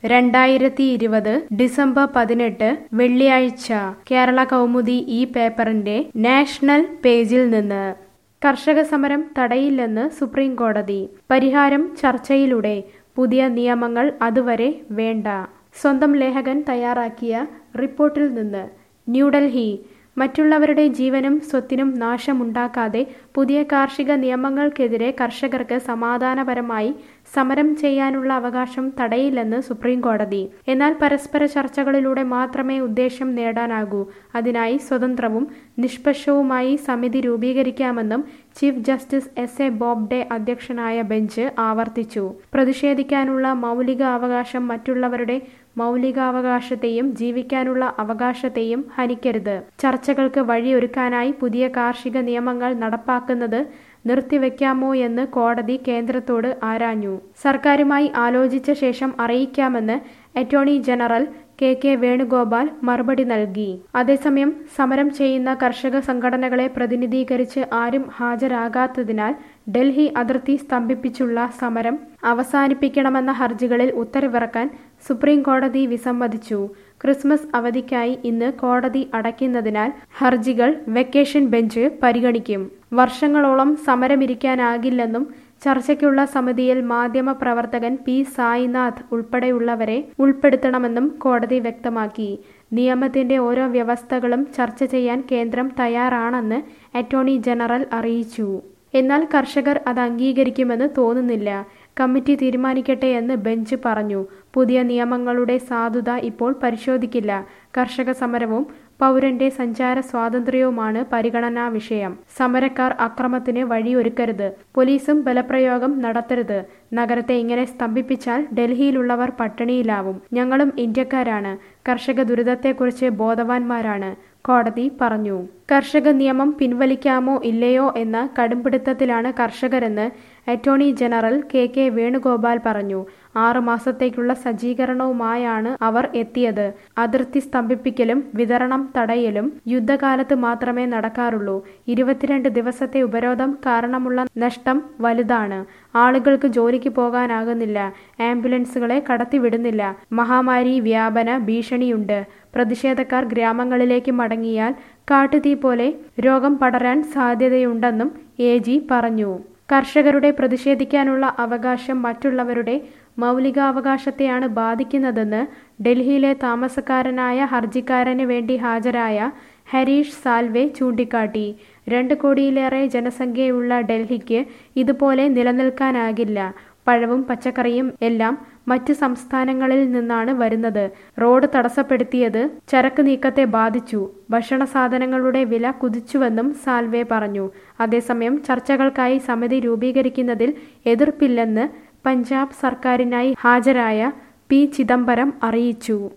രണ്ടായിരത്തി ഇരുപത് ഡിസംബർ പതിനെട്ട് വെള്ളിയാഴ്ച കേരള കൗമുദി ഈ പേപ്പറിന്റെ നാഷണൽ പേജിൽ നിന്ന് കർഷക സമരം തടയില്ലെന്ന് സുപ്രീം കോടതി പരിഹാരം ചർച്ചയിലൂടെ പുതിയ നിയമങ്ങൾ അതുവരെ വേണ്ട സ്വന്തം ലേഖകൻ തയ്യാറാക്കിയ റിപ്പോർട്ടിൽ നിന്ന് ന്യൂഡൽഹി മറ്റുള്ളവരുടെ ജീവനും സ്വത്തിനും നാശമുണ്ടാക്കാതെ പുതിയ കാർഷിക നിയമങ്ങൾക്കെതിരെ കർഷകർക്ക് സമാധാനപരമായി സമരം ചെയ്യാനുള്ള അവകാശം തടയില്ലെന്ന് സുപ്രീം കോടതി എന്നാൽ പരസ്പര ചർച്ചകളിലൂടെ മാത്രമേ ഉദ്ദേശം നേടാനാകൂ അതിനായി സ്വതന്ത്രവും നിഷ്പക്ഷവുമായി സമിതി രൂപീകരിക്കാമെന്നും chief justice S A Bobde അധ്യക്ഷനായ ബെഞ്ച് ആവർത്തിച്ചു പ്രതിഷേധിക്കാനുള്ള മൗലിക അവകാശം മറ്റുള്ളവരുടെ മൗലികാവകാശത്തെയും ജീവിക്കാനുള്ള അവകാശത്തെയും ഹനിക്കരുത് ചർച്ചകൾക്ക് വഴിയൊരുക്കാനായി പുതിയ കാർഷിക നിയമങ്ങൾ നടപ്പാക്കുന്നത് നിർത്തിവെക്കാമോ എന്ന് കോടതി കേന്ദ്രത്തോട് ആരാഞ്ഞു സർക്കാരുമായി ആലോചിച്ച ശേഷം അറിയിക്കാമെന്ന് attorney general K K Venugopal മറുപടി നൽകി അതേസമയം സമരം ചെയ്യുന്ന കർഷക സംഘടനകളെ പ്രതിനിധീകരിച്ച് ആരും ഹാജരാകാത്തതിനാൽ ഡൽഹി അതിർത്തി സ്തംഭിപ്പിച്ചുള്ള സമരം അവസാനിപ്പിക്കണമെന്ന ഹർജികളിൽ ഉത്തരവിറക്കാൻ സുപ്രീം കോടതി വിസമ്മതിച്ചു ക്രിസ്മസ് അവധിക്കായി ഇന്ന് കോടതി അടയ്ക്കുന്നതിനാൽ ഹർജികൾ വെക്കേഷൻ ബെഞ്ച് പരിഗണിക്കും വർഷങ്ങളോളം സമരമിരിക്കാനാകില്ലെന്നും ചർച്ചയ്ക്കുള്ള സമിതിയിൽ മാധ്യമ പ്രവർത്തകൻ പി സായിനാഥ് ഉൾപ്പെടെയുള്ളവരെ ഉൾപ്പെടുത്തണമെന്നും കോടതി വ്യക്തമാക്കി നിയമത്തിന്റെ ഓരോ വ്യവസ്ഥകളും ചർച്ച ചെയ്യാൻ കേന്ദ്രം തയ്യാറാണെന്ന് അറ്റോർണി ജനറൽ അറിയിച്ചു എന്നാൽ കർഷകർ അത് അംഗീകരിക്കുമെന്ന് തോന്നുന്നില്ല കമ്മിറ്റി തീരുമാനിക്കട്ടെ എന്ന് ബെഞ്ച് പറഞ്ഞു പുതിയ നിയമങ്ങളുടെ സാധുത ഇപ്പോൾ പരിശോധിക്കില്ല കർഷക സമരവും പൗരന്റെ സഞ്ചാര സ്വാതന്ത്ര്യവുമാണ് പരിഗണനാ വിഷയം സമരക്കാർ അക്രമത്തിന് വഴിയൊരുക്കരുത് പോലീസും ബലപ്രയോഗം നടത്തരുത് നഗരത്തെ ഇങ്ങനെ സ്തംഭിപ്പിച്ചാൽ ഡൽഹിയിലുള്ളവർ പട്ടിണിയിലാവും ഞങ്ങളും ഇന്ത്യക്കാരാണ് കർഷക ദുരിതത്തെക്കുറിച്ച് ബോധവാന്മാരാണ് കോടതി പറഞ്ഞു കർഷക നിയമം പിൻവലിക്കാമോ ഇല്ലയോ എന്ന കടുംപിടുത്തത്തിലാണ് കർഷകരെന്ന് attorney general K K Venugopal പറഞ്ഞു ആറു മാസത്തേക്കുള്ള സജ്ജീകരണവുമായാണ് അവർ എത്തിയത് അതിർത്തി സ്തംഭിപ്പിക്കലും വിതരണം തടയലും യുദ്ധകാലത്ത് മാത്രമേ നടക്കാറുള്ളൂ ഇരുപത്തിരണ്ട് ദിവസത്തെ ഉപരോധം കാരണമുള്ള നഷ്ടം വലുതാണ് ആളുകൾക്ക് ജോലിക്ക് പോകാനാകുന്നില്ല ആംബുലൻസുകളെ കടത്തിവിടുന്നില്ല മഹാമാരി വ്യാപന ഭീഷണിയുണ്ട് പ്രതിഷേധക്കാർ ഗ്രാമങ്ങളിലേക്ക് മടങ്ങിയാൽ കാട്ടുതീ പോലെ രോഗം പടരാൻ സാധ്യതയുണ്ടെന്നും എ ജി പറഞ്ഞു കർഷകരുടെ പ്രതിഷേധിക്കാനുള്ള അവകാശം മറ്റുള്ളവരുടെ മൗലികാവകാശത്തെയാണ് ബാധിക്കുന്നതെന്ന് ഡൽഹിയിലെ താമസക്കാരനായ ഹർജിക്കാരന് വേണ്ടി ഹാജരായ ഹരീഷ് സാൽവെ ചൂണ്ടിക്കാട്ടി രണ്ട് കോടിയിലേറെ ജനസംഖ്യയുള്ള ഡൽഹിക്ക് ഇതുപോലെ നിലനിൽക്കാനാകില്ല പഴവും പച്ചക്കറിയും എല്ലാം മറ്റ് സംസ്ഥാനങ്ങളിൽ നിന്നാണ് വരുന്നത് റോഡ് തടസ്സപ്പെടുത്തിയത് ചരക്ക് നീക്കത്തെ ബാധിച്ചു ഭക്ഷണ സാധനങ്ങളുടെ വില കുതിച്ചുവെന്നും സാൽവെ പറഞ്ഞു അതേസമയം ചർച്ചകൾക്കായി സമിതി രൂപീകരിക്കുന്നതിൽ എതിർപ്പില്ലെന്ന് പഞ്ചാബ് സർക്കാരിനായി ഹാജരായ പി ചിദംബരം അറിയിച്ചു